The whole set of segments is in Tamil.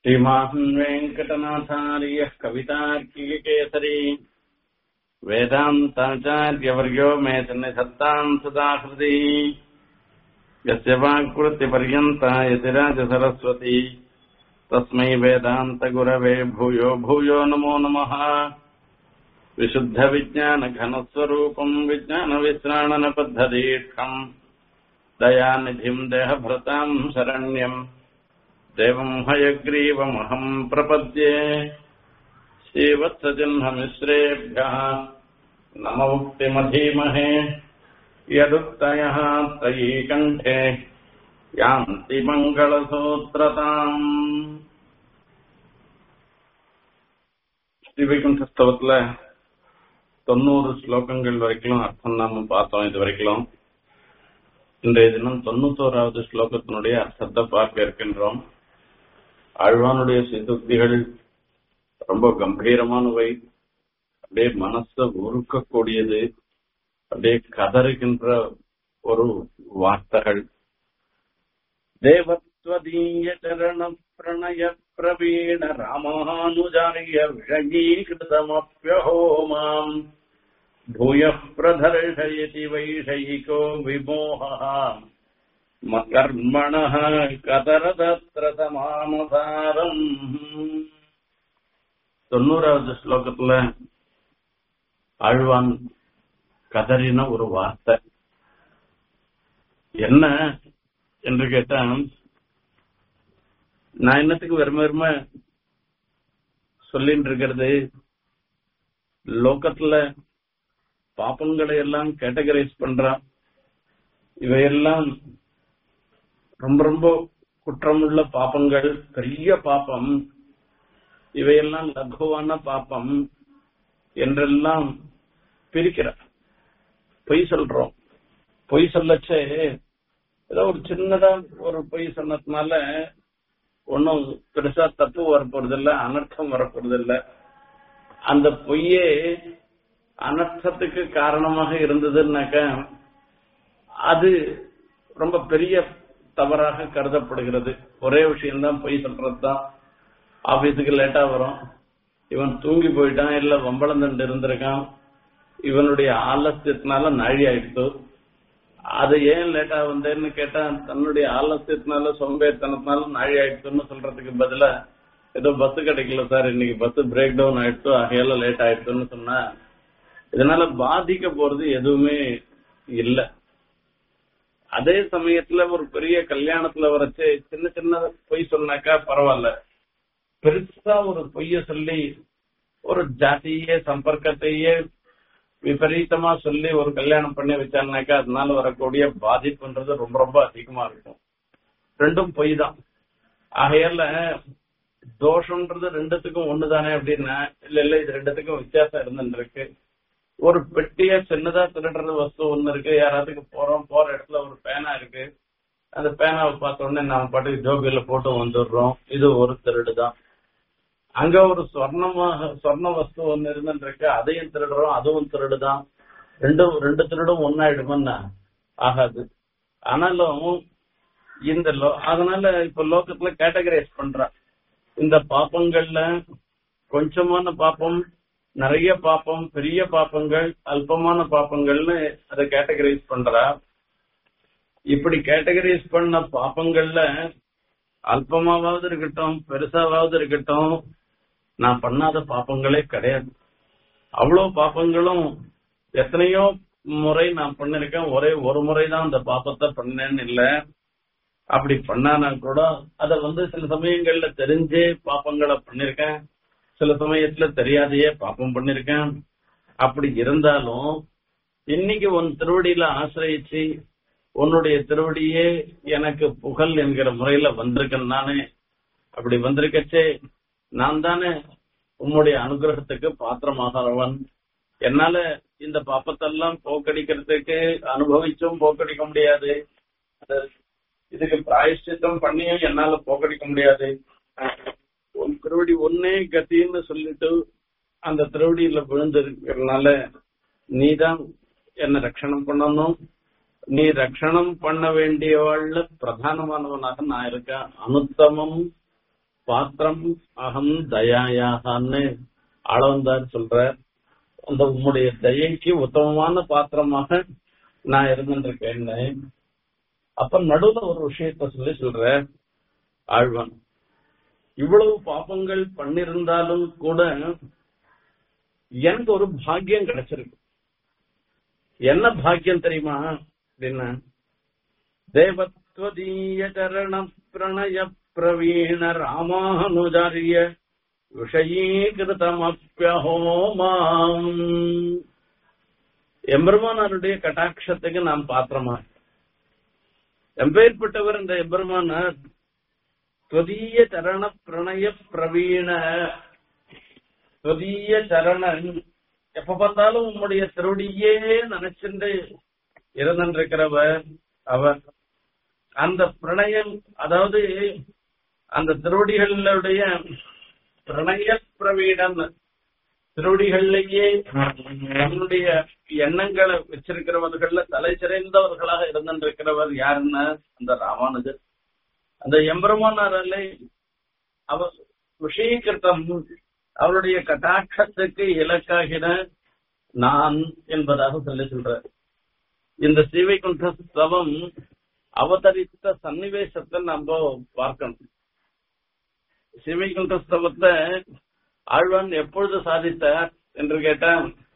श्रीमान् वेङ्कटनाथार्यः कवितार्किकेसरी वेदान्ताचार्यवर्यो मे सन्निधत्ताम् सदाकृति यस्य वाक्कृत्यपर्यन्ता यतिराजसरस्वती तस्मै वेदान्तगुरवे भूयो भूयो नमो नमः विशुद्धविज्ञानघनस्वरूपम् विज्ञानविश्राणनपद्धतीर्थम् दयानिधिम् देहभृताम् शरण्यम् देवम् हयग्रीवमहम् प्रपद्ये श्रीवत्सचिह्नमिश्रेभ्यः नम उक्तिमधीमहे यदुक्तयः तयी कण्ठे யாந்தி மங்களசூத்திரதாம் ஸ்ரீவைகுண்டஸ்தவத்துல தொண்ணூறு ஸ்லோகங்கள் வரைக்கும் அர்த்தம் நாம பார்த்தோம் இது வரைக்கும் இன்றைய தினம் தொண்ணூத்தோராவது ஸ்லோகத்தினுடைய அர்த்தத்தை பார்க்க இருக்கின்றோம் ஆழ்வானுடைய சித்துக்திகள் ரொம்ப கம்பீரமானவை அப்படியே மனசை உருக்கக்கூடியது அப்படியே கதறுகின்ற ஒரு வார்த்தைகள் தேவத்வதீய சரண பிரணய பிரவீண ராமானுஜாரிய விஷயீகிருதமப்பியஹோமாம் பூய பிரதர்ஷயதி வைஷயிகோ விமோகः மகர்மணः கதரதத்ர சமானசாரம் தொண்ணூறாவது ஸ்லோகத்துல ஆழ்வான் கதறின ஒரு வார்த்தை என்ன என்று கேட்டா நான் என்னத்துக்கு வெறும வெறும சொல்லிட்டு இருக்கிறது லோக்கத்துல பாப்பங்களை எல்லாம் கேட்டகரைஸ் பண்றான் இவையெல்லாம் ரொம்ப ரொம்ப குற்றமுள்ள பாப்பங்கள் பெரிய பாப்பம் இவையெல்லாம் லகுவான பாப்பம் என்றெல்லாம் பிரிக்கிறார் பொய் சொல்றோம் பொய் சொல்லச்சே ஏதோ ஒரு சின்னதா ஒரு பொய் சொன்னதுனால ஒன்னும் பெருசா தப்பு வரப்போறது இல்ல அனர்த்தம் வரப்போறது இல்ல அந்த பொய்யே அனர்த்தத்துக்கு காரணமாக இருந்ததுன்னாக்க அது ரொம்ப பெரிய தவறாக கருதப்படுகிறது ஒரே விஷயம்தான் பொய் சொல்றதுதான் ஆபீஸுக்கு லேட்டா வரும் இவன் தூங்கி போயிட்டான் இல்ல வம்பளந்தண்டு இருந்திருக்கான் இவனுடைய ஆலசியத்தினால நாழி ஆயிடுத்து அது ஏன் லேட்டா வந்தேன்னு கேட்டா தன்னுடைய ஆலசியத்தினால சோம்பேறித்தனத்தினால நாழி ஆயிடுச்சுன்னு சொல்றதுக்கு பதிலா ஏதோ பஸ் கிடைக்கல சார் இன்னைக்கு பஸ் பிரேக் டவுன் ஆயிடுச்சு ஆகையால லேட் ஆயிடுச்சுன்னு சொன்னா இதனால பாதிக்க போறது எதுவுமே இல்ல அதே சமயத்துல ஒரு பெரிய கல்யாணத்துல வரைச்சு சின்ன சின்ன பொய் சொன்னாக்கா பரவாயில்ல பெருசா ஒரு பொய்ய சொல்லி ஒரு ஜாதியே சம்பர்க்கத்தையே விபரீதமா சொல்லி ஒரு கல்யாணம் பண்ணி வச்சாங்கனாக்கா அதனால வரக்கூடிய பாதிப்புன்றது ரொம்ப ரொம்ப அதிகமா இருக்கும் ரெண்டும் பொய் தான் ஆகையால தோஷம்ன்றது ரெண்டுத்துக்கும் ஒண்ணுதானே அப்படின்னா இல்ல இல்ல இது ரெண்டுத்துக்கும் வித்தியாசம் இருந்துருக்கு ஒரு பெட்டிய சின்னதா திருடுறது வஸ்து ஒண்ணு இருக்கு யாராத்துக்கு போறோம் போற இடத்துல ஒரு பேனா இருக்கு அந்த பேனாவை பார்த்த உடனே நாம பாட்டுக்கு ஜோபியில போட்டு வந்துடுறோம் இது ஒரு திருடு தான் அங்க ஒரு சொர்ணமாக சொர்ண வஸ்து ஒண்ணு இருந்துருக்கு அதையும் திருடுறோம் அதுவும் திருடுதான் ரெண்டும் ரெண்டு திருடும் ஒன்னாயிடுமன்னா ஆகாது ஆனாலும் இந்த லோ அதனால இப்ப லோக்கத்துல கேட்டகரைஸ் பண்றா இந்த பாப்பங்கள்ல கொஞ்சமான பாப்பம் நிறைய பாப்பம் பெரிய பாப்பங்கள் அல்பமான பாப்பங்கள்னு அதை கேட்டகரைஸ் பண்றா இப்படி கேட்டகரைஸ் பண்ண பாப்பங்கள்ல அல்பமாவது இருக்கட்டும் பெருசாவது இருக்கட்டும் நான் பண்ணாத பாப்பங்களே கிடையாது அவ்வளவு பாப்பங்களும் எத்தனையோ முறை நான் பண்ணிருக்கேன் ஒரே ஒரு முறை தான் அந்த பாப்பத்தை பண்ணேன்னு இல்ல அப்படி பண்ணானா கூட அத வந்து சில சமயங்கள்ல தெரிஞ்சே பாப்பங்களை பண்ணிருக்கேன் சில சமயத்துல தெரியாதையே பாப்பம் பண்ணிருக்கேன் அப்படி இருந்தாலும் இன்னைக்கு உன் திருவடியில ஆசிரயிச்சு உன்னுடைய திருவடியே எனக்கு புகழ் என்கிற முறையில வந்திருக்கேன் நானே அப்படி வந்திருக்கச்சே நான் தானே உம்முடைய அனுகிரகத்துக்கு பாத்திரமாகிறவன் என்னால இந்த பாப்பத்தெல்லாம் போக்கடிக்கிறதுக்கு அனுபவிச்சும் போக்கடிக்க முடியாது இதுக்கு பிராயஷ்டித்தம் பண்ணியும் என்னால போக்கடிக்க முடியாது உன் திருவடி ஒன்னே கத்தின்னு சொல்லிட்டு அந்த திருவடியில விழுந்து இருக்கிறதுனால நீதான் என்ன ரட்சணம் பண்ணணும் நீ ரட்சணம் பண்ண வேண்டியவாழ்ல பிரதானமானவனாக நான் இருக்கேன் அனுத்தமம் பாத்திரம் அகம் தயாயாகன்னு ஆளவந்தார் சொல்ற அந்த உம்முடைய தயைக்கு உத்தமமான பாத்திரமாக நான் இருந்துருக்கேன்னு அப்ப நடுவுல ஒரு விஷயத்த சொல்லி சொல்ற ஆழ்வான் இவ்வளவு பாப்பங்கள் பண்ணிருந்தாலும் கூட எனக்கு ஒரு பாக்கியம் கிடைச்சிருக்கு என்ன பாக்கியம் தெரியுமா அப்படின்னா தேவத்வதீய சரண பிரணய பிரவீண ராமானுஜாரிய விஷயீகிருதமப்பியஹோமாம் எம்பெருமானாருடைய கட்டாட்சத்துக்கு நாம் பாத்திரமா எம்பெயர்பட்டவர் இந்த எம்பெருமானார் துவதீய சரண பிரணய பிரவீண துவதீய சரணன் எப்ப பார்த்தாலும் உம்முடைய திருவடியே நினைச்சுட்டு இருந்திருக்கிறவர் அவர் அந்த பிரணயம் அதாவது அந்த திருவடிகளுடைய பிரணய பிரவீடன் திருவடிகளிலேயே தன்னுடைய எண்ணங்களை வச்சிருக்கிறவர்கள்ல தலை சிறைந்தவர்களாக இருந்திருக்கிறவர் யாருன்னா அந்த ராமானுஜர் அந்த எம்பெருமானாரலை அவர் விஷயக்கிருத்தம் அவருடைய கட்டாட்சத்துக்கு இலக்காகின நான் என்பதாக சொல்லி சொல்றார் இந்த ஸ்ரீவைகுண்ட ஸ்தவம் அவதரித்த சன்னிவேசத்தை நம்ம பார்க்கணும் ஸ்ரீவைகுண்ட ஸ்தவத்தை ஆழ்வான் எப்பொழுது சாதித்தார் என்று கேட்டா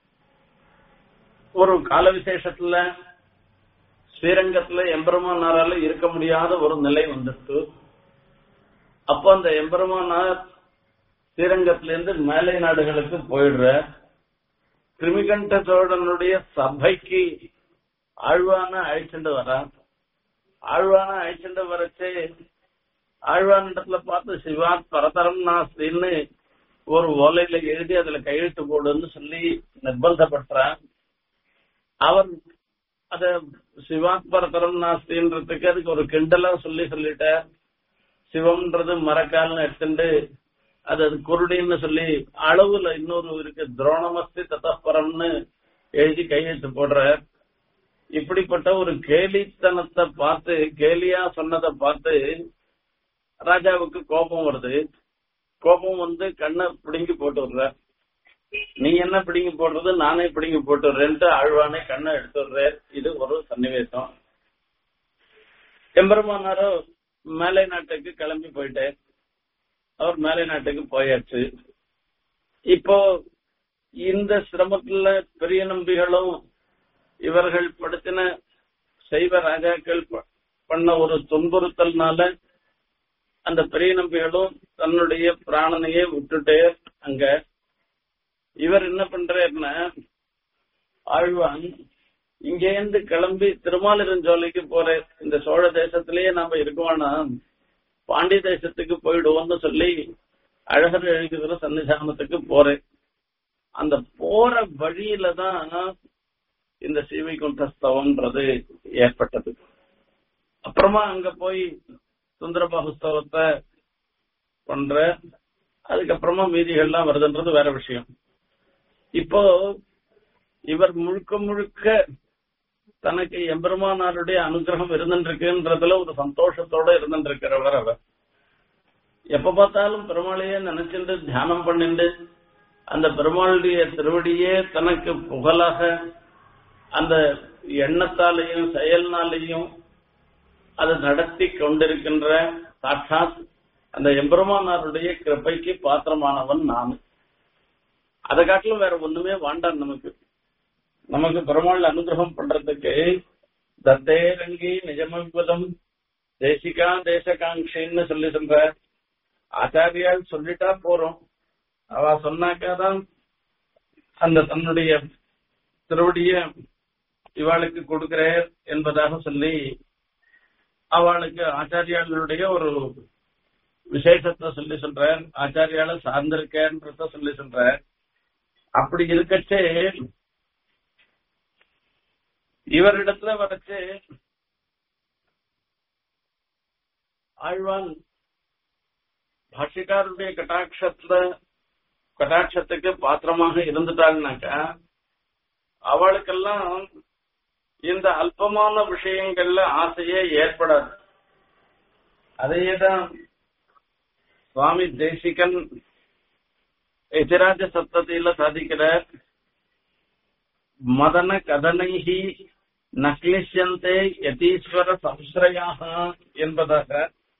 ஒரு கால விசேஷத்துல ஸ்ரீரங்கத்துல எம்பெருமானாரால இருக்க முடியாத ஒரு நிலை வந்துட்டு அப்போ அந்த எம்பெருமானார் ஸ்ரீரங்கத்திலிருந்து மேலை நாடுகளுக்கு போயிடுற கிருமிகண்ட சோழனுடைய சபைக்கு ஆழ்வான அழைச்சிட்டு வரான் ஆழ்வான அழைச்சிட்டு வரச்சே ஆழ்வான் இடத்துல பார்த்து சிவா பரதரம் நாஸ்தின்னு ஒரு ஓலையில எழுதி அதுல கையெழுத்து போடுன்னு சொல்லி நிர்பந்தப்படுத்துறான் அவர் அத சிவாத் பரதரம் நாஸ்தின்றதுக்கு அதுக்கு ஒரு கிண்டலா சொல்லி சொல்லிட்டார் சிவம்ன்றது மரக்கால்னு எடுத்துட்டு அது அது குருடின்னு சொல்லி அளவுல இன்னொரு இருக்கு துரோணமஸ்தி தத்தப்பரம்னு எழுதி கையெழுத்து போடுற இப்படிப்பட்ட ஒரு கேலித்தனத்தை பார்த்து கேலியா சொன்னதை பார்த்து ராஜாவுக்கு கோபம் வருது கோபம் வந்து கண்ணை பிடுங்கி போட்டு விடுற நீ என்ன பிடிங்கி போடுறது நானே பிடிங்கி போட்டு விடுறேன்ட்டு ஆழ்வானே கண்ணை எடுத்து விடுறேன் இது ஒரு சன்னிவேசம் எம்பெருமானாரோ மேலை நாட்டுக்கு கிளம்பி போயிட்டேன் அவர் மேலை நாட்டுக்கு போயாச்சு இப்போ இந்த சிரமத்துல பெரிய நம்பிகளும் இவர்கள் படுத்தின சைவ ராஜாக்கள் பண்ண ஒரு துன்புறுத்தல்னால அந்த பெரிய நம்பிகளும் தன்னுடைய பிராணனையே விட்டுட்டே அங்க இவர் என்ன பண்றாருன்னா ஆழ்வான் இங்கேருந்து கிளம்பி திருமாலிருஞ்சோலைக்கு போற இந்த சோழ தேசத்திலேயே நாம இருக்கோம்னா பாண்டிய தேசத்துக்கு போயிடுவோம்னு சொல்லி அழகர் எழுதுகிற சன்னிதானத்துக்கு போறேன் அந்த போற வழியில தான் இந்த ஸ்ரீவைகுண்டஸ்தவம்ன்றது ஏற்பட்டது அப்புறமா அங்க போய் சுந்தரபாகுஸ்தவத்தை பண்ற அதுக்கப்புறமா மீதிகள்லாம் வருதுன்றது வேற விஷயம் இப்போ இவர் முழுக்க முழுக்க தனக்கு எம்பெருமானாருடைய அனுகிரகம் இருந்துருக்குன்றதுல ஒரு சந்தோஷத்தோட இருந்துருக்கிறவர் அவர் எப்ப பார்த்தாலும் பெருமாளையே நினைச்சிட்டு தியானம் பண்ணிட்டு அந்த பெருமாளுடைய திருவடியே தனக்கு புகழாக அந்த எண்ணத்தாலையும் செயல்னாலையும் அதை நடத்தி கொண்டிருக்கின்ற சாட்சாத் அந்த எம்பெருமானாருடைய கிருப்பைக்கு பாத்திரமானவன் நான் அதை காட்டிலும் வேற ஒண்ணுமே வேண்டாம் நமக்கு நமக்கு பெருமாள் அனுகிரகம் பண்றதுக்கு தத்தேரங்கி நிஜமவிபதம் தேசிகா தேசகாங்ஷின்னு சொல்லி சொல்ற ஆச்சாரியால் சொல்லிட்டா போறோம் அவ சொன்னாக்காதான் அந்த தன்னுடைய திருவடிய இவாளுக்கு கொடுக்கிறார் என்பதாக சொல்லி அவளுக்கு ஆச்சாரியாளுடைய ஒரு விசேஷத்தை சொல்லி சொல்ற ஆச்சாரியால சார்ந்திருக்கேன்றத சொல்லி சொல்ற அப்படி இருக்கச்சே இவரிடத்துல வரைச்சு ஆழ்வான் பாஷிகாருடைய கட்டாட்சத்துல கட்டாட்சத்துக்கு பாத்திரமாக இருந்துட்டாங்கனாக்கா அவளுக்கெல்லாம் இந்த அல்பமான விஷயங்கள்ல ஆசையே ஏற்படாது அதையே தான் சுவாமி தேசிகன் எதிராஜ சப்தத்தில சாதிக்கிறார் மதன கதனைகி நக்லிஷ்யந்தே யதீஸ்வர சம்ஸ்ரயாக என்பதாக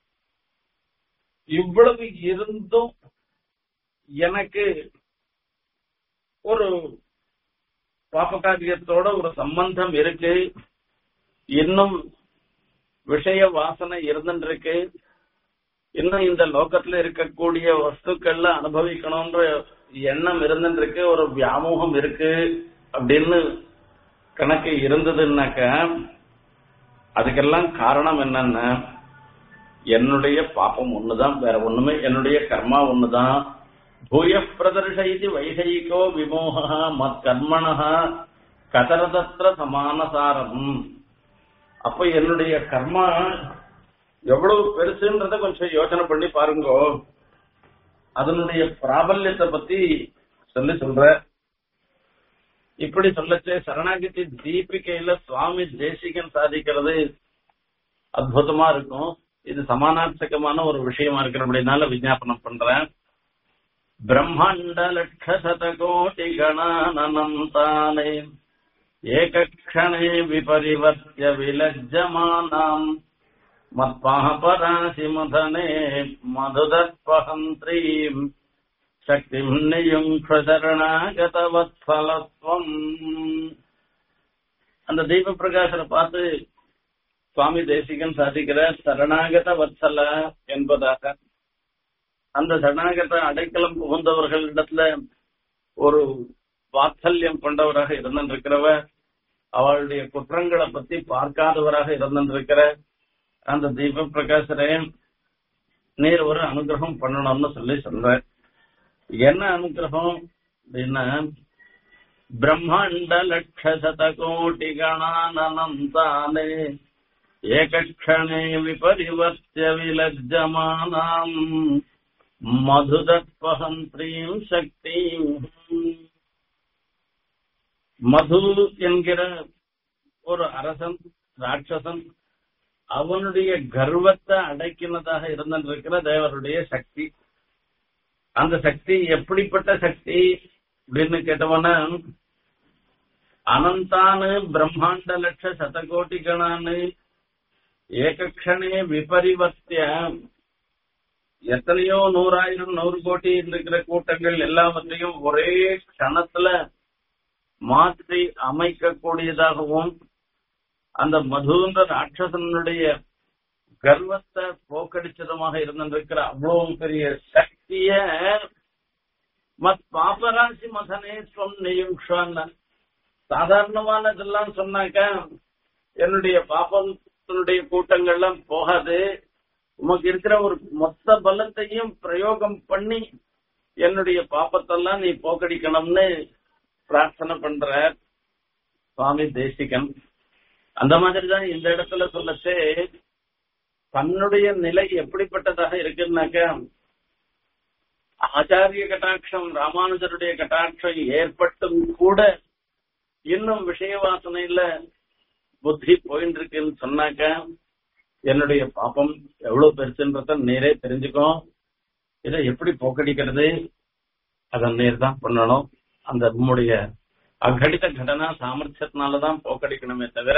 இவ்வளவு இருந்தும் எனக்கு ஒரு பாபகாரியத்தோட ஒரு சம்பந்தம் இருக்கு இன்னும் விஷய வாசனை இருந்துருக்கு இன்னும் இந்த லோகத்துல இருக்கக்கூடிய வஸ்துக்கள்ல அனுபவிக்கணும்ன்ற எண்ணம் இருந்துருக்கு ஒரு வியாமோகம் இருக்கு அப்படின்னு கணக்கு இருந்ததுன்னாக்க அதுக்கெல்லாம் காரணம் என்னன்னா என்னுடைய பாப்பம் ஒண்ணுதான் வேற ஒண்ணுமே என்னுடைய கர்மா ஒண்ணுதான் பூய பிரதர்ஷயிதி வைஷயிகோ விமோக மத் கர்மண கதரதத்திர சமானசாரம் அப்ப என்னுடைய கர்மா எவ்வளவு பெருசுன்றத கொஞ்சம் யோசனை பண்ணி பாருங்க அதனுடைய பிராபல்யத்தை பத்தி சொல்லி சொல்ற இப்படி சொல்லச்சே சரணாகதி தீபிகையில சுவாமி தேசிகன் சாதிக்கிறது அற்புதமா இருக்கும் இது சமானார்த்தகமான ஒரு விஷயமா இருக்கிறபடினால விஞ்ஞாபனம் பண்றேன் பிரம்மாண்ட லட்ச சத கோட்டி கணானந்தானே ஏகக்ஷணே விபரிவர்த்திய விலஜ்ஜமானாம் மத்பாபராசி மதனே மதுதற்பகந்திரீம் சக்திம் நியுங்கரணாகதவத்ஃபலத்வம் அந்த தீப பிரகாசரை பார்த்து சுவாமி தேசிகன் சாதிக்கிற சரணாகத வத்சல என்பதாக அந்த சரணாகத அடைக்கலம் புகுந்தவர்களிடத்துல ஒரு வாத்சல்யம் கொண்டவராக இருந்திருக்கிறவ அவளுடைய குற்றங்களை பத்தி பார்க்காதவராக இருந்திருக்கிற அந்த தீப பிரகாசரே நீர் ஒரு அனுகிரகம் பண்ணணும்னு சொல்லி சொல்ற என்ன அனுகிரகம் அப்படின்னா பிரம்மாண்ட லட்ச சத கோட்டி கணானந்தானே ஏகக்ஷணே விபரிவர்த்திய விலஜ்ஜமானாம் மதுதத்வஹந்திரீம் சக்திம் மது என்கிற ஒரு அரசன் ராட்சசன் அவனுடைய கர்வத்தை அடக்கினதாக இருந்திருக்கிற தேவருடைய சக்தி அந்த சக்தி எப்படிப்பட்ட சக்தி அப்படின்னு கேட்டவன அனந்தானு பிரம்மாண்ட லட்ச சதகோட்டி கணானு ஏகக்ஷணே விபரிவர்த்திய எத்தனையோ நூறாயிரம் நூறு கோடி இருக்கிற கூட்டங்கள் எல்லாவற்றையும் ஒரே கணத்துல மாற்றி அமைக்கக்கூடியதாகவும் அந்த மதுன்ற ராட்சசனுடைய கர்வத்தை போக்கடிச்சதுமாக இருந்திருக்கிற அவ்வளவு பெரிய சக்திய மத் பாப்பராசி மதனே சொன்ன சாதாரணமான இதெல்லாம் சொன்னாக்க என்னுடைய பாப்பத்தினுடைய கூட்டங்கள்லாம் போகாது உமக்கு இருக்கிற ஒரு மொத்த பலத்தையும் பிரயோகம் பண்ணி என்னுடைய பாப்பத்தெல்லாம் நீ போக்கடிக்கணும்னு பிரார்த்தனை பண்ற சுவாமி தேசிகன் அந்த மாதிரிதான் இந்த இடத்துல சொல்லச்சே தன்னுடைய நிலை எப்படிப்பட்டதாக இருக்குன்னாக்க ஆச்சாரிய கட்டாட்சம் ராமானுஜருடைய கட்டாட்சம் ஏற்பட்டும் கூட இன்னும் விஷய வாசனையில புத்தி போயின்னு இருக்குன்னு சொன்னாக்க என்னுடைய பாப்பம் எவ்வளவு பெருசுன்றத நேரே தெரிஞ்சுக்கும் இதை எப்படி போக்கடிக்கிறது அதை நேர் தான் பண்ணணும் அந்த நம்முடைய அகடித கடனா சாமர்த்தியத்தினாலதான் போக்கடிக்கணுமே தவிர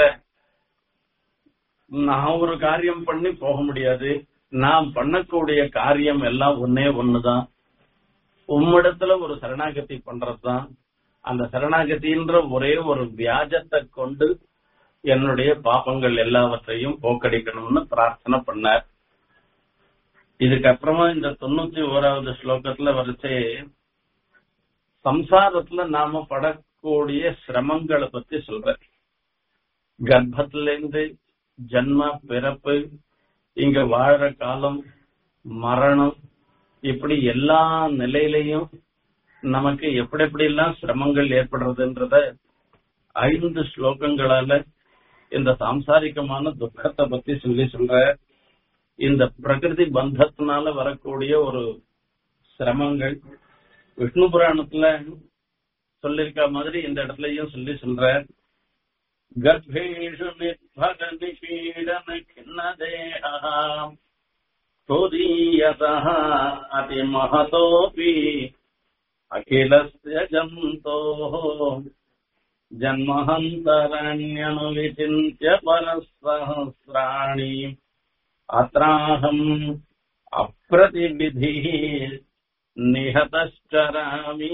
நான் ஒரு காரியம் பண்ணி போக முடியாது நான் பண்ணக்கூடிய காரியம் எல்லாம் ஒன்னே ஒண்ணுதான் உம்மிடத்துல ஒரு சரணாகதி பண்றதுதான் அந்த சரணாகதின்ற ஒரே ஒரு வியாஜத்தை கொண்டு என்னுடைய பாப்பங்கள் எல்லாவற்றையும் போக்கடிக்கணும்னு பிரார்த்தனை பண்ணார் இதுக்கப்புறமா இந்த தொண்ணூத்தி ஓராவது ஸ்லோகத்துல வரிசை சம்சாரத்துல நாம படக்கூடிய சிரமங்களை பத்தி சொல்ற கர்ப்பத்துல இருந்து ஜன்ம பிறப்பு இங்க வாழற காலம் மரணம் இப்படி எல்லா நிலையிலையும் நமக்கு எப்படி எப்படி எல்லாம் சிரமங்கள் ஏற்படுறதுன்றத ஐந்து ஸ்லோகங்களால இந்த சாம்சாரிகமான துக்கத்தை பத்தி சொல்லி சொல்ற இந்த பிரகிருதி பந்தத்தினால வரக்கூடிய ஒரு சிரமங்கள் விஷ்ணு புராணத்துல சொல்லிருக்க மாதிரி இந்த இடத்துலயும் சொல்லி சொல்ற கர்ப்பேஷு நிர்பக நிபீடன கிண்ண தேகம் त्वदीयतः अतिमहतोऽपि अखिलस्य जन्तोः जन्महन्तरण्यनुविचिन्त्य परसहस्राणि अत्राहम् अप्रतिविधिः निहतश्चरामि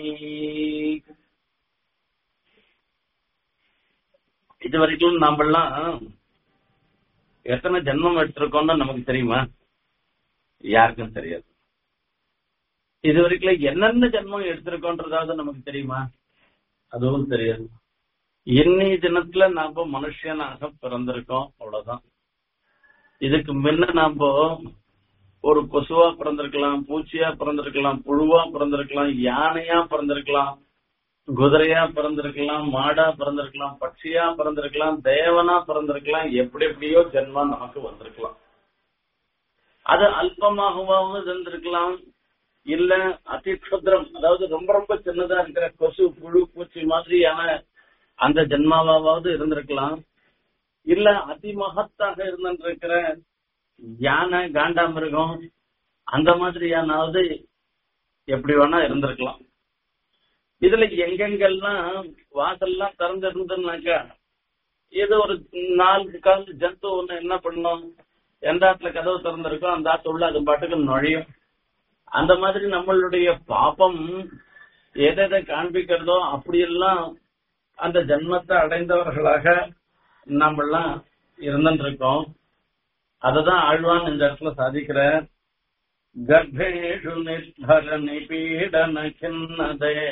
இது வரைக்கும் நாமெல்லாம் எத்தனை ஜென்மம் எடுத்திருக்கோம்னு நமக்கு தெரியுமா யாருக்கும் தெரியாது இது வரைக்கும் என்னென்ன ஜென்மம் எடுத்திருக்கோன்றதாவது நமக்கு தெரியுமா அதுவும் தெரியாது இன்னைய தினத்துல நாம மனுஷனாக பிறந்திருக்கோம் அவ்வளவுதான் இதுக்கு முன்ன நாம ஒரு கொசுவா பிறந்திருக்கலாம் பூச்சியா பிறந்திருக்கலாம் புழுவா பிறந்திருக்கலாம் யானையா பிறந்திருக்கலாம் குதிரையா பிறந்திருக்கலாம் மாடா பிறந்திருக்கலாம் பட்சியா பிறந்திருக்கலாம் தேவனா பிறந்திருக்கலாம் எப்படி எப்படியோ ஜென்மா நமக்கு வந்திருக்கலாம் அது அல்பமாகவும் இருந்திருக்கலாம் இல்ல அதிக்ஷுத்ரம் அதாவது ரொம்ப ரொம்ப சின்னதா இருக்கிற கொசு புழு பூச்சி மாதிரியான அந்த ஜென்மாவாவது இருந்திருக்கலாம் இல்ல அதிமகத்தாக இருந்திருக்கிற யானை காண்டாமிருகம் அந்த மாதிரியானாவது எப்படி வேணா இருந்திருக்கலாம் இதுல எங்கெங்கெல்லாம் வாசல்லாம் திறந்திருந்ததுனாக்கா ஏதோ ஒரு நாலு கால் ஜந்து ஒண்ணு என்ன பண்ணும் எந்த ஆத்துல கதவு திறந்திருக்கோ அந்த ஆத்து உள்ள அது பாட்டுக்கு நுழையும் அந்த மாதிரி நம்மளுடைய பாப்பம் எதை காண்பிக்கிறதோ அப்படியெல்லாம் அந்த ஜென்மத்தை அடைந்தவர்களாக நம்மெல்லாம் இருந்துருக்கோம் அததான் ஆழ்வான் இந்த இடத்துல சாதிக்கிற கர்ப்பேஷு நிர்பர நிபீடன கிண்ண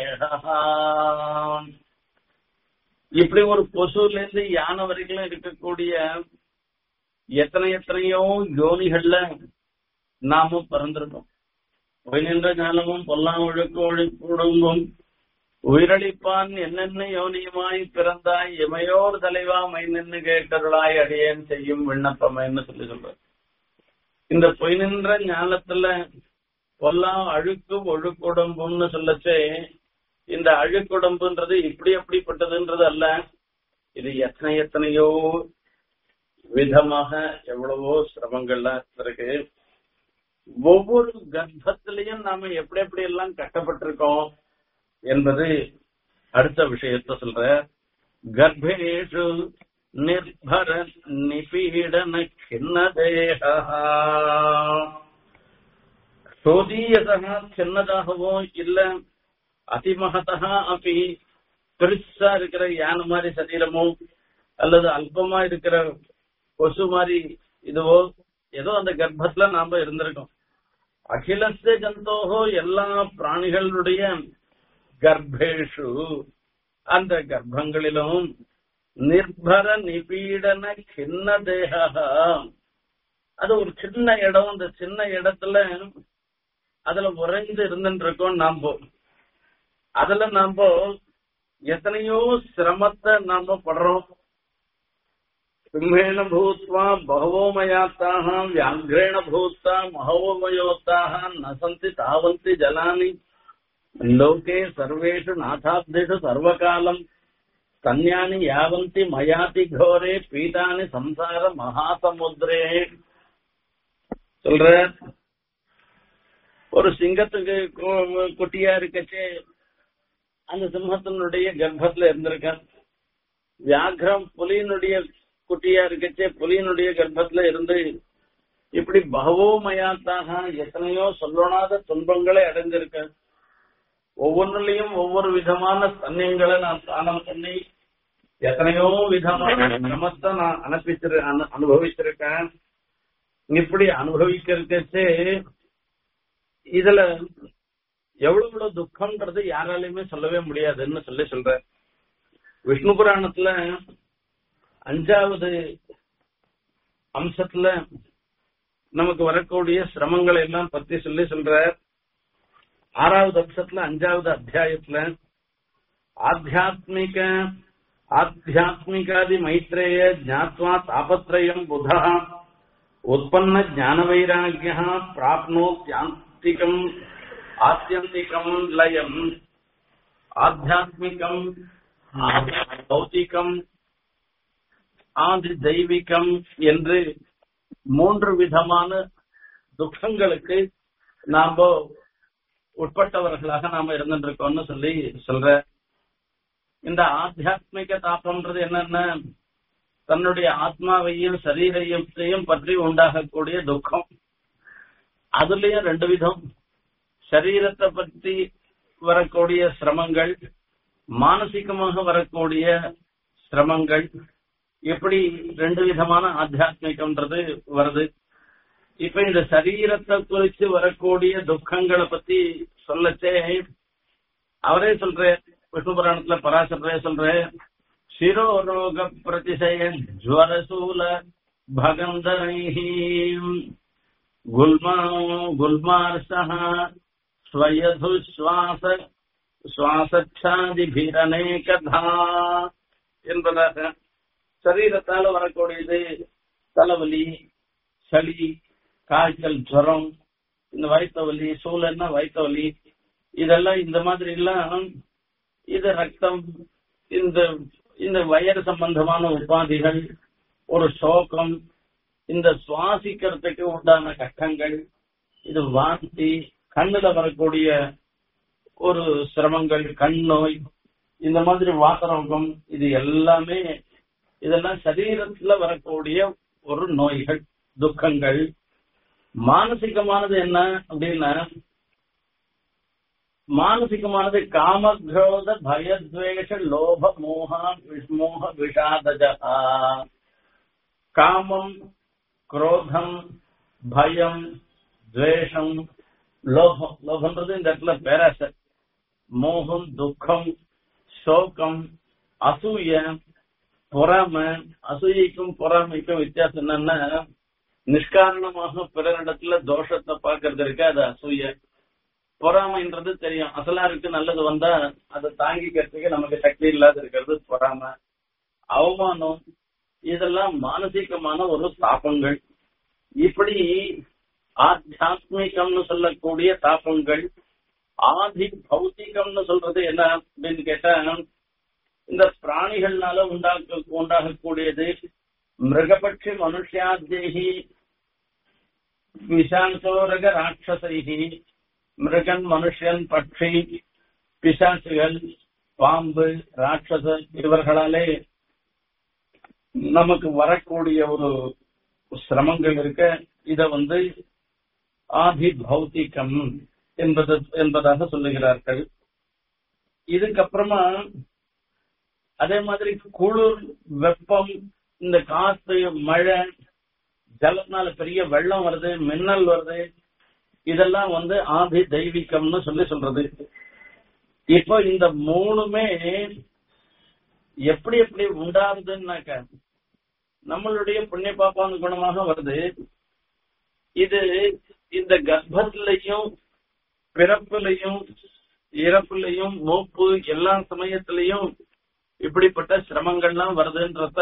இப்படி ஒரு கொசுல இருந்து யானை வரைக்கும் இருக்கக்கூடிய எத்தனை எத்தனையோ யோனிகள்ல நாமும் பிறந்திருக்கோம் பொய் நின்ற ஞானமும் பொல்லாம் ஒழுக்க ஒழுக்குடும்பும் உயிரளிப்பான் என்னென்ன யோனியுமாய் பிறந்தாய் எமையோர் தலைவா மை நின்று கேட்டருளாய் அடியேன் செய்யும் விண்ணப்பமைன்னு சொல்லி சொல்ற இந்த பொய் நின்ற ஞானத்துல பொல்லாம் அழுக்கு ஒழுக்குடம்புன்னு சொல்லச்சே இந்த அழுக்குடம்புன்றது இப்படி அப்படிப்பட்டதுன்றது அல்ல இது எத்தனை எத்தனையோ விதமாக எவ்வளவோ சிரமங்கள்லாம் இருக்கு ஒவ்வொரு கர்ப்பத்திலையும் நாம எப்படி எப்படி எல்லாம் கட்டப்பட்டிருக்கோம் என்பது அடுத்த விஷயத்த சொல்ற கர்ப்பேஷு நிர்பர நிபீடன கிண்ணதேகா சோதீயதா சின்னதாகவோ இல்ல அதிமகதா அப்படி பெருசா இருக்கிற யானை மாதிரி சரீரமோ அல்லது அல்பமா இருக்கிற கொசு மாதிரி இதுவோ ஏதோ அந்த கர்ப்பத்துல நாம இருந்திருக்கோம் அகிலஸ்ய ஜந்தோகோ எல்லா பிராணிகளுடைய கர்ப்பேஷு அந்த கர்ப்பங்களிலும் நிர்பர நிபீடன சின்ன தேகா அது ஒரு சின்ன இடம் அந்த சின்ன இடத்துல அதுல உறைந்து இருந்துட்டு இருக்கோம் நாம அதுல நாம எத்தனையோ சிரமத்தை நாம படுறோம் சிம்மேன பூத்வா பகவோ மயாத்தாக வியாघ्रेण பூத்தா மகவோ மயோத்தாக நசந்தி தாவந்தி ஜலானி லோகே சர்வேஷு நாதாப்தேஷு சர்வகாலம் தன்யானி யாவந்தி மயாதி கோரே பீதானி சம்சார மகாசமுத்திரே சொல்ற ஒரு சிங்கத்துக்கு கு- குட்டியா இருக்கச்சே அந்த சிம்மத்தினுடைய கர்ப்பத்துல இருந்திருக்கான் வியாகிரம் புலியினுடைய குட்டியா இருக்கச்சே புலியினுடைய கர்ப்பத்துல இருந்து இப்படி பகவோமயாத்தாக எத்தனையோ சொல்லணாத துன்பங்களை அடைந்திருக்க ஒவ்வொன்றுலயும் ஒவ்வொரு விதமான ஸ்தன்யங்களை நான் தானம் பண்ணி எத்தனையோ விதமான சிரமத்தை நான் அனுப்பிச்சிரு அனு- அனுபவிச்சிருக்கேன் இப்படி அனுபவிக்கிறதுக்கு இதுல எவ்வளவு எவ்வளவு துக்கம்ன்றது யாராலையுமே சொல்லவே முடியாதுன்னு சொல்லி சொல்ற விஷ்ணு புராணத்துல அஞ்சாவது அம்சத்துல நமக்கு வரக்கூடிய சிரமங்களை எல்லாம் பத்தி சொல்லி சொல்ற ஆறாவது அம்சத்துல அஞ்சாவது அத்தியாயத்துல ஆத்தியாத்மிக ஆத்தியாத்மிகாதி மைத்ரேய ஜாத்வா தாபத்ரயம் புதா உற்பன்ன ஞான வைராகிய பிராப்னோத்யாந்திகம் ஆத்தியந்திகம் லயம் ஆத்தியாத்மிகம் பௌத்திகம் ஆதி தெய்வீகம் என்று மூன்று விதமான துக்கங்களுக்கு நாம உட்பட்டவர்களாக நாம இருந்துட்டு இருக்கோம்னு சொல்லி சொல்ற இந்த ஆத்தியாத்மிக தாபம்ன்றது என்னன்னா தன்னுடைய ஆத்மாவையும் சரீரையும் பற்றி உண்டாகக்கூடிய துக்கம் அதுலயும் ரெண்டு விதம் சரீரத்தை பற்றி வரக்கூடிய சிரமங்கள் மானசிகமாக வரக்கூடிய சிரமங்கள் எப்படி ரெண்டு விதமான ஆத்தியாத்மிகம்ன்றது வருது இப்ப இந்த சரீரத்தை குறித்து வரக்கூடிய துக்கங்களை பத்தி சொல்லச்சே அவரே சொல்ற விஷ்ணு புராணத்துல பராசரே சொல்ற சிரோரோக பிரதிசய ஜுவரசூல பகந்தரைஹி குல்மா குல்மார்சஹ ஸ்வயது சுவாச சுவாசச்சாதிபிரனேகதா என்பதாக சரீரத்தால வரக்கூடியது தலைவலி சளி காய்ச்சல் ஜுரம் இந்த வயிற்று வலி சூழல்னா வயிற்று வலி இதெல்லாம் இந்த மாதிரி எல்லாம் இது ரத்தம் இந்த இந்த வயறு சம்பந்தமான உபாதிகள் ஒரு சோகம் இந்த சுவாசிக்கிறதுக்கு உண்டான கட்டங்கள் இது வாந்தி கண்ணுல வரக்கூடிய ஒரு சிரமங்கள் கண் நோய் இந்த மாதிரி வாசரோகம் இது எல்லாமே இதெல்லாம் சரீரத்துல வரக்கூடிய ஒரு நோய்கள் துக்கங்கள் மானசிகமானது என்ன அப்படின்னா மானசிகமானது காமக்ரோத பயத்வேஷ லோப மோக விஷ்மோக விஷாதஜா காமம் குரோதம் பயம் துவேஷம் லோபம் லோகம்ன்றது இந்த இடத்துல பேராசை மோகம் துக்கம் சோகம் அசூய பொறாமை அசூயைக்கும் பொறாமைக்கும் வித்தியாசம் என்னன்னா நிஷ்காரணமாக பிறரிடத்துல தோஷத்தை பார்க்கறது இருக்கு அது அசூய பொறாமைன்றது தெரியும் அசலாருக்கு நல்லது வந்தா அதை தாங்கிக்கிறதுக்கு நமக்கு சக்தி இல்லாத இருக்கிறது பொறாமை அவமானம் இதெல்லாம் மானசீகமான ஒரு தாபங்கள் இப்படி ஆத்தியாத்மிகம்னு சொல்லக்கூடிய தாபங்கள் ஆதி பௌத்திகம்னு சொல்றது என்ன அப்படின்னு கேட்டா இந்த பிராணிகள்னால உண்டாக்க உண்டாகக்கூடியது மிருகபட்சி மனுஷாத்தேகி விஷாந்தோரக ராட்சசைகி மிருகன் மனுஷன் பட்சி பிசாசுகள் பாம்பு ராட்சச இவர்களாலே நமக்கு வரக்கூடிய ஒரு சிரமங்கள் இருக்க இத வந்து ஆதி பௌத்திகம் என்பது என்பதாக சொல்லுகிறார்கள் இதுக்கப்புறமா அதே மாதிரி குளிர் வெப்பம் இந்த காத்து மழை ஜலத்தினால பெரிய வெள்ளம் வருது மின்னல் வருது இதெல்லாம் வந்து ஆதி தெய்வீகம்னு சொல்லி சொல்றது இப்போ இந்த மூணுமே எப்படி எப்படி உண்டாகுதுன்னாக்க நம்மளுடைய புண்ணிய பாப்பாங்க குணமாக வருது இது இந்த கர்ப்பத்திலையும் பிறப்புலையும் இறப்புலையும் மூப்பு எல்லா சமயத்திலையும் இப்படிப்பட்ட சிரமங்கள்லாம் வருதுன்றத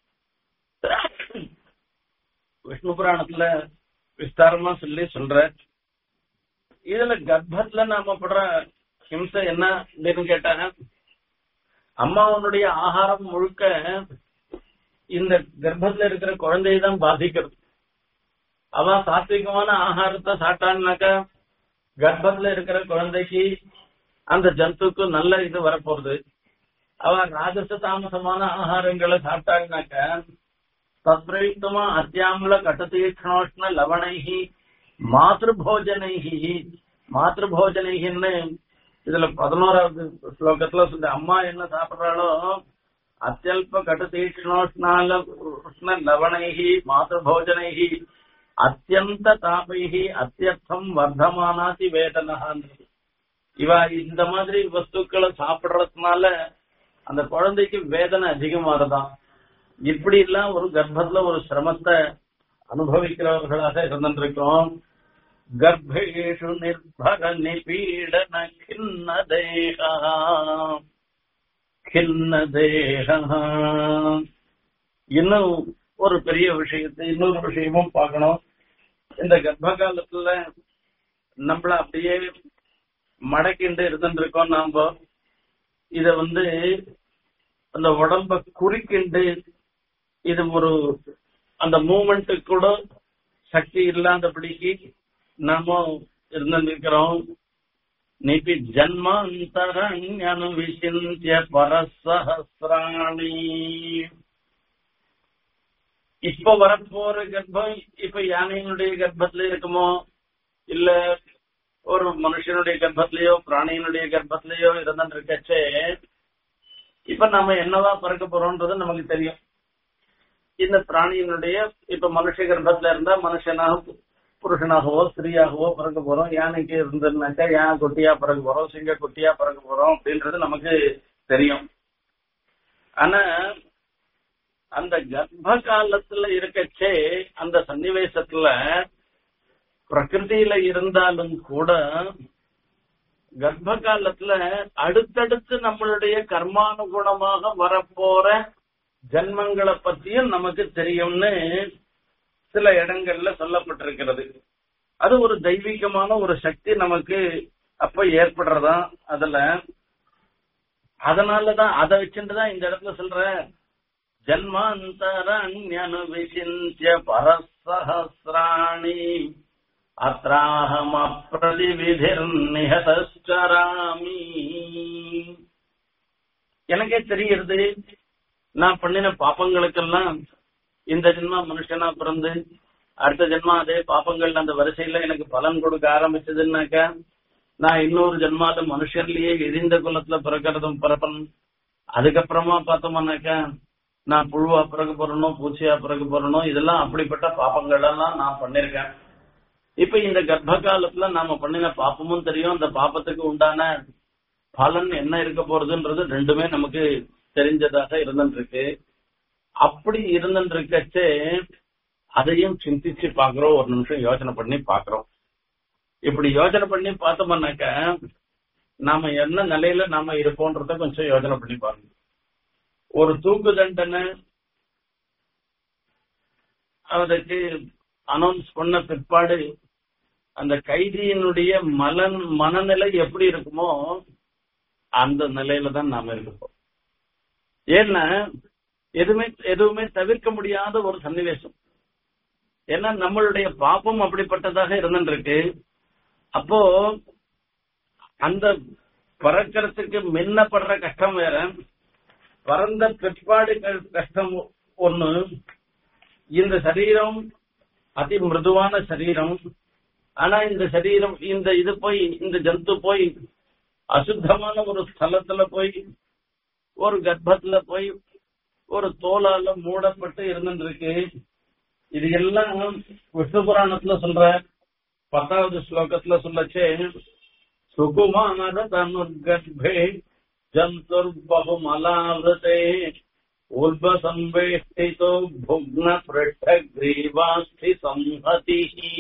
விஷ்ணு புராணத்துல விஸ்தாரமா சொல்லி சொல்ற இதுல கர்ப்பத்துல நாம படுற ஹிம்சை என்ன அப்படின்னு கேட்டா அம்மாவனுடைய ஆகாரம் முழுக்க இந்த கர்ப்பத்துல இருக்கிற குழந்தையை தான் பாதிக்கிறது அவ சாத்விகமான ஆகாரத்தை சாப்பிட்டான்னாக்கா கர்ப்பத்துல இருக்கிற குழந்தைக்கு அந்த ஜந்துக்கு நல்ல இது வரப்போகுது அவ ராஜச தாமசமான ஆகாரங்களை சாப்பிட்டாங்கனாக்க தத்பிரயுக்தமா அத்தியாமல கட்டதீக்ஷ்ணோஷ்ண லவணைகி மாத்ருபோஜனைகி மாத்ருபோஜனைகின்னு இதுல பதினோராவது ஸ்லோகத்துல சொல்லி அம்மா என்ன சாப்பிடுறாளோ அத்தியல்ப கட்டதீக்ஷ்ணோஷ்ணால உஷ்ண லவணைகி மாத்ருபோஜனைகி அத்தியந்த தாபைகி அத்தியர்த்தம் வர்த்தமானாதி வேதனகான்றது இவ இந்த மாதிரி வஸ்துக்களை சாப்பிடுறதுனால அந்த குழந்தைக்கு வேதனை அதிகமாகதான் இப்படி எல்லாம் ஒரு கர்ப்பத்துல ஒரு சிரமத்தை அனுபவிக்கிறவர்களாக இருந்திருக்கிறோம் கர்ப்பேஷு நிர்பர நிபீடன கிண்ண தேகா கிண்ண தேகா இன்னும் ஒரு பெரிய விஷயத்தை இன்னொரு விஷயமும் பார்க்கணும் இந்த கர்ப்ப காலத்துல நம்மள அப்படியே மடக்கிண்டு இருந்துட்டு இருக்கோம் நாம இத வந்து அந்த உடம்ப குறிக்கிண்டு இது ஒரு அந்த மூமெண்ட்டு கூட சக்தி இல்லாதபடிக்கு நாம இருந்திருக்கிறோம் நிபி ஜன்மாந்தரண்யனு விசிந்திய பரசஹசிராணி இப்ப வரப்போற கர்ப்பம் இப்ப யானையினுடைய கர்ப்பத்துல இருக்குமோ இல்ல ஒரு மனுஷனுடைய கர்ப்பத்திலேயோ பிராணியினுடைய கர்ப்பத்திலேயோ இருந்துட்டு இருக்கச்சே இப்ப நம்ம என்னதான் பிறக்க போறோம்ன்றது நமக்கு தெரியும் இந்த பிராணியினுடைய இப்ப மனுஷ கர்ப்பத்துல இருந்தா மனுஷனாக புருஷனாகவோ ஸ்திரீயாகவோ பிறக்க போறோம் யானைக்கு இருந்ததுனாக்கா யானை குட்டியா பிறக்க போறோம் சிங்க குட்டியா பிறக்க போறோம் அப்படின்றது நமக்கு தெரியும் ஆனா அந்த கர்ப்ப காலத்துல இருக்கச்சே அந்த சன்னிவேசத்துல பிரகிருதியில இருந்தாலும் கூட கர்ப்ப காலத்துல அடுத்தடுத்து நம்மளுடைய கர்மானுகுணமாக வரப்போற ஜன்மங்களை பத்தியும் நமக்கு தெரியும்னு சில இடங்கள்ல சொல்லப்பட்டிருக்கிறது அது ஒரு தெய்வீகமான ஒரு சக்தி நமக்கு அப்ப ஏற்படுறதா அதுல அதனாலதான் அதை வச்சுட்டுதான் இந்த இடத்துல சொல்ற ஜன்மாந்தரண்யனு விசிந்திய பரசஹசிராணி அத்ராஹம் அப்பிரதிவிதிர் நிகதராமி எனக்கே தெரியுது நான் பண்ணின பாப்பங்களுக்கெல்லாம் இந்த ஜென்மா மனுஷனா பிறந்து அடுத்த ஜென்மா அதே பாப்பங்கள் அந்த வரிசையில எனக்கு பலன் கொடுக்க ஆரம்பிச்சதுன்னாக்கா நான் இன்னொரு ஜென்மால மனுஷர்லயே எரிந்த குலத்துல பிறக்கிறதும் பிறப்பன் அதுக்கப்புறமா பார்த்தோம்னாக்கா நான் புழுவா பிறக்க போறணும் பூச்சியா பிறக்க போறணும் இதெல்லாம் அப்படிப்பட்ட பாப்பங்கள் எல்லாம் நான் பண்ணிருக்கேன் இப்ப இந்த கர்ப்ப காலத்துல நாம பண்ணின பாப்பமும் தெரியும் அந்த பாப்பத்துக்கு உண்டான பலன் என்ன இருக்க போறதுன்றது ரெண்டுமே நமக்கு தெரிஞ்சதாக இருந்துட்டு இருக்கு அப்படி இருந்துட்டு இருக்கச்சே அதையும் சிந்திச்சு பாக்குறோம் ஒரு நிமிஷம் யோசனை பண்ணி பாக்குறோம் இப்படி யோசனை பண்ணி பார்த்தோம்னாக்க நாம என்ன நிலையில நாம இருப்போன்றத கொஞ்சம் யோசனை பண்ணி பாருங்க ஒரு தூக்கு தண்டனை அதுக்கு அனௌன்ஸ் பண்ண பிற்பாடு அந்த கைதியினுடைய மலன் மனநிலை எப்படி இருக்குமோ அந்த நிலையில தான் நாம இருப்போம் ஏன்னா எதுவுமே எதுவுமே தவிர்க்க முடியாத ஒரு சன்னிவேசம் ஏன்னா நம்மளுடைய பாப்பம் அப்படிப்பட்டதாக இருந்துருக்கு அப்போ அந்த பறக்கிறதுக்கு முன்னப்படுற கஷ்டம் வேற பறந்த பிற்பாடு க- கஷ்டம் ஒண்ணு இந்த சரீரம் அதி மிருதுவான சரீரம் ஆனா இந்த சரீரம் இந்த இது போய் இந்த ஜந்து போய் அசுத்தமான ஒரு ஸ்தலத்துல போய் ஒரு கர்ப்பத்துல போய் ஒரு தோலால மூடப்பட்டு இருந்துருக்கு இது எல்லாம் விஷ்ணு புராணத்துல சொல்ற பத்தாவது ஸ்லோகத்துல சொல்லச்சே சுகுமார தனுர்கர்ப்பே ஜந்துர் பகுமலாவிரதே உல்பசம்பேஷ்டிதோ புக்ன பிருஷ்ட கிரீவாஸ்தி சம்ஹதி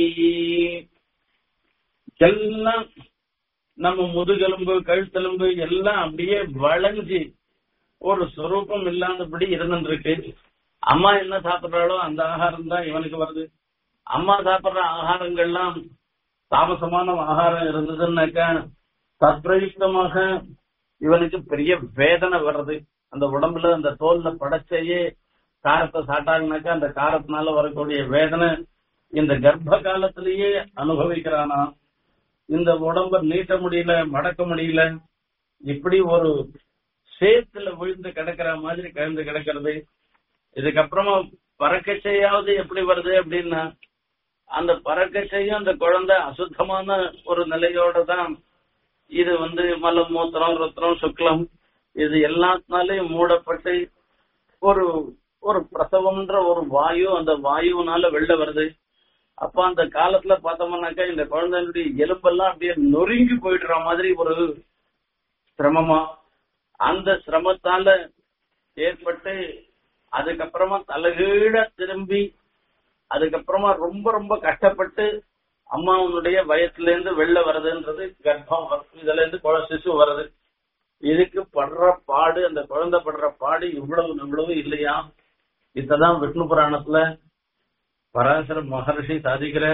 எல்லாம் நம்ம முதுகெலும்பு கழுத்தெலும்பு எல்லாம் அப்படியே வளைஞ்சு ஒரு சொரூபம் இல்லாதபடி இருந்துருக்கு அம்மா என்ன சாப்பிடுறாளோ அந்த ஆகாரம் தான் இவனுக்கு வருது அம்மா சாப்பிடுற ஆகாரங்கள்லாம் தாமசமான ஆகாரம் இருந்ததுன்னாக்கா தற்பிரயுக்தமாக இவனுக்கு பெரிய வேதனை வர்றது அந்த உடம்புல அந்த தோல்ல படைச்சையே காரத்தை சாட்டாங்கனாக்கா அந்த காரத்தினால வரக்கூடிய வேதனை இந்த கர்ப்ப காலத்திலேயே அனுபவிக்கிறானா இந்த உடம்ப நீட்ட முடியல மடக்க முடியல இப்படி ஒரு சேத்துல விழுந்து கிடக்கிற மாதிரி கிடந்து கிடக்கிறது இதுக்கப்புறமா பறக்கச்சையாவது எப்படி வருது அப்படின்னா அந்த பறக்கச்சையும் அந்த குழந்தை அசுத்தமான ஒரு நிலையோட தான் இது வந்து மலம் மூத்திரம் ரத்தனம் சுக்லம் இது எல்லாத்தினாலையும் மூடப்பட்டு ஒரு ஒரு பிரசவம்ன்ற ஒரு வாயு அந்த வாயுனால வெளில வருது அப்ப அந்த காலத்துல பார்த்தோம்னாக்கா இந்த குழந்தைகளுடைய எலும்பெல்லாம் அப்படியே நொறுங்கி போயிடுற மாதிரி ஒரு சிரமமா அந்த சிரமத்தால ஏற்பட்டு அதுக்கப்புறமா தலைகீழ திரும்பி அதுக்கப்புறமா ரொம்ப ரொம்ப கஷ்டப்பட்டு அம்மாவனுடைய வயசுல இருந்து வெளில வருதுன்றது கர்ப்பம் வரு- இதுல இருந்து குழ- சிசு வருது இதுக்கு படுற பாடு அந்த குழந்தை படுற பாடு இவ்வளவு இவ்வளவு இல்லையா இதான் விஷ்ணு புராணத்துல பராசர மகர்ஷி சாதிக்கிற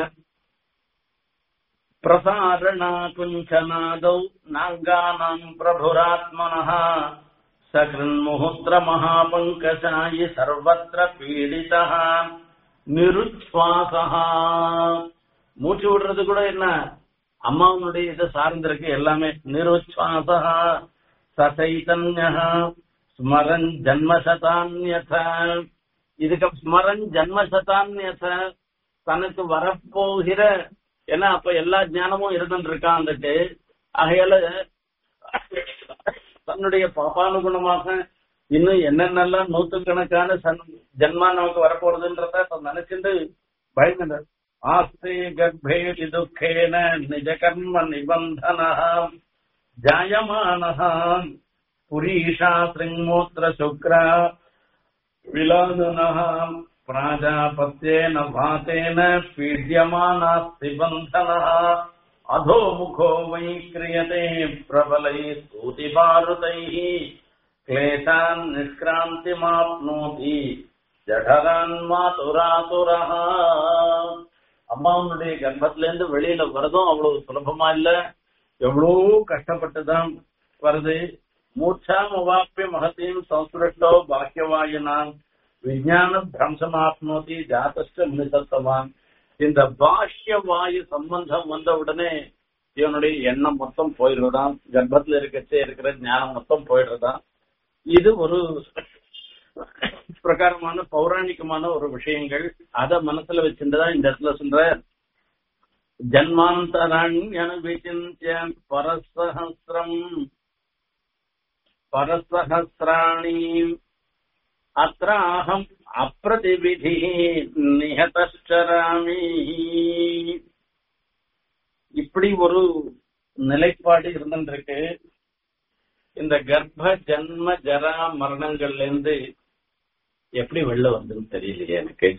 பிரசாரணா குஞ்சநாதௌ நாங்கானாம் பிரபுராத்மனः சகிருன்முஹூத்திர மகாபங்கசாயி சர்வத்திர பீடிதः நிருச்வாசः மூச்சு விடுறது கூட என்ன அம்மாவனுடைய இதை சார்ந்திருக்கு எல்லாமே நிருச்சாசா சசைதன்யா ஸ்மரன் ஜன்மசதான்யத இதுக்கு ஸ்மரன் ஜன்மசதான்யத தனக்கு வரப்போகிற ஏன்னா அப்ப எல்லா ஞானமும் இருந்துட்டு இருக்கான் வந்துட்டு ஆகையால தன்னுடைய பாப்பானுகுணமாக இன்னும் என்னென்னலாம் நூத்துக்கணக்கான சன் ஜென்மா நமக்கு வரப்போறதுன்றத இப்ப நினைச்சிட்டு பயந்து ஆஸ்தே கர்ப்பேதி துக்கேன நிஜ கர்ம நிபந்தன ஜாயமான புரீஷா சிருங்கோத்திர சுக்ரா விலாதுனः प्राजापत्येन भातेन पीड्यमानास्ति बन्धनः अधोमुखो वै क्रियते प्रबलैः स्तूतिभारुतैः क्लेशान् निष्क्रान्तिमाप्नोति ஜடரான் மாதுராதுரஹ அம்மாவனுடைய கர்ப்பத்துல இருந்து வெளியில வரதும் அவ்வளவு சுலபமா இல்ல எவ்வளவு கஷ்டப்பட்டுதான் வருது மூர்ச்சாம் உவாப்பிய மகத்தையும் சம்ஸ்பிருஷ்டோ பாக்கியவாயுனான் விஞ்ஞான பிரம்சமாப்னோதி ஜாதஸ்ட முனிசத்தவான் இந்த பாஷ்ய வாயு சம்பந்தம் வந்த உடனே இவனுடைய எண்ணம் மொத்தம் போயிடுறதாம் கர்ப்பத்துல இருக்கச்சே இருக்கிற ஞானம் மொத்தம் போயிடுறதாம் இது ஒரு பிரகாரமான பௌராணிகமான ஒரு விஷயங்கள் அத மனசுல வச்சுட்டுதான் இந்த இடத்துல சொல்ற ஜன்மாந்தராண்யனு விசிந்திய பரசஹசிரம் பரசஹசிராணி அத்ராஹம் அப்பிரதிவிதி நிகதராமி இப்படி ஒரு நிலைப்பாடு இருந்துருக்கு இந்த கர்ப்ப ஜன்ம ஜரா மரணங்கள்ல இருந்து எப்படி வெளில வந்ததுன்னு தெரியலையே எனக்கு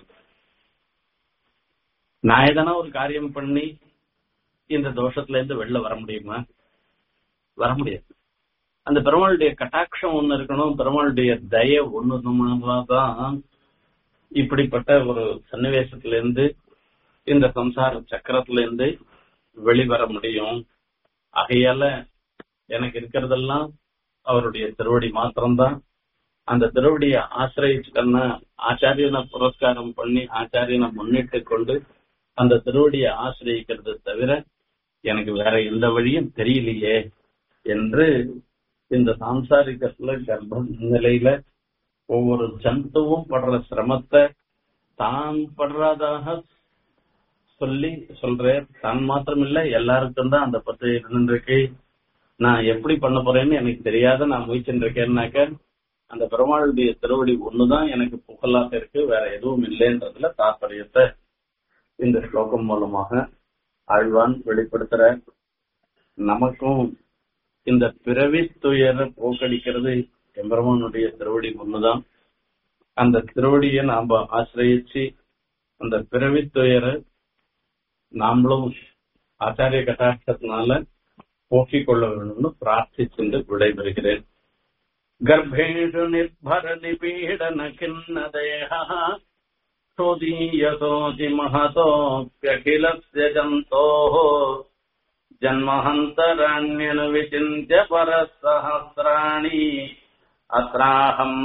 நான் எதனா ஒரு காரியம் பண்ணி இந்த தோஷத்துல இருந்து வெளில வர முடியுமா வர முடியாது அந்த பெருமாளுடைய கட்டாட்சம் ஒண்ணு இருக்கணும் பெருமாளுடைய தய ஒண்ணுதான் இப்படிப்பட்ட ஒரு சன்னிவேசத்துல இருந்து இந்த சம்சார சக்கரத்துல இருந்து வெளிவர முடியும் ஆகையால எனக்கு இருக்கிறதெல்லாம் அவருடைய திருவடி மாத்திரம்தான் அந்த திருவடியை ஆசிரியச்சுட்டன்னா ஆச்சாரியனை புரஸ்காரம் பண்ணி ஆச்சாரியனை முன்னிட்டு கொண்டு அந்த திருவடியை ஆசிரியக்கிறது தவிர எனக்கு வேற எந்த வழியும் தெரியலையே என்று இந்த சாம்சாரிகத்துல கர்ப்ப நிலையில ஒவ்வொரு ஜந்துவும் படுற சிரமத்தை தான் படுறதாக சொல்லி சொல்றேன் தான் மாத்திரம் இல்ல எல்லாருக்கும் தான் அந்த பத்து இருந்திருக்கு நான் எப்படி பண்ண போறேன்னு எனக்கு தெரியாத நான் முயற்சிட்டு இருக்கேன்னாக்க அந்த பெருமாளுடைய திருவடி ஒண்ணுதான் எனக்கு புகழாக இருக்கு வேற எதுவும் இல்லைன்றதுல தாற்பயத்தை இந்த ஸ்லோகம் மூலமாக ஆழ்வான் வெளிப்படுத்துற நமக்கும் இந்த பிறவி துயர போக்கடிக்கிறது எம்பெருமானுடைய திருவடி ஒண்ணுதான் அந்த திருவடியை நாம ஆசிரியச்சு அந்த பிறவி துயர நாமளும் ஆச்சாரிய கட்டாட்சத்தினால போக்கிக் கொள்ள வேண்டும்னு பிரார்த்திச்சென்று விடைபெறுகிறேன் கர்ப்பேஷு நிர்பர நிபீடன கிண்ண தேக சோதீயசோதி மகதோப்பியகிலஸ்ய ஜந்தோः जन्महन्तराण्यनु विचिन्त्य परसहस्राणि अत्राहम्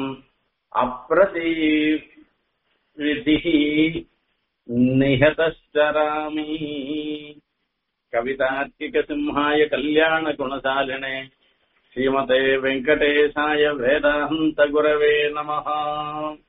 अप्रतिविधिः निहतश्चरामि कवितार्किकसिंहाय कल्याणगुणशालिने श्रीमते वेङ्कटेशाय वेदान्तगुरवे नमः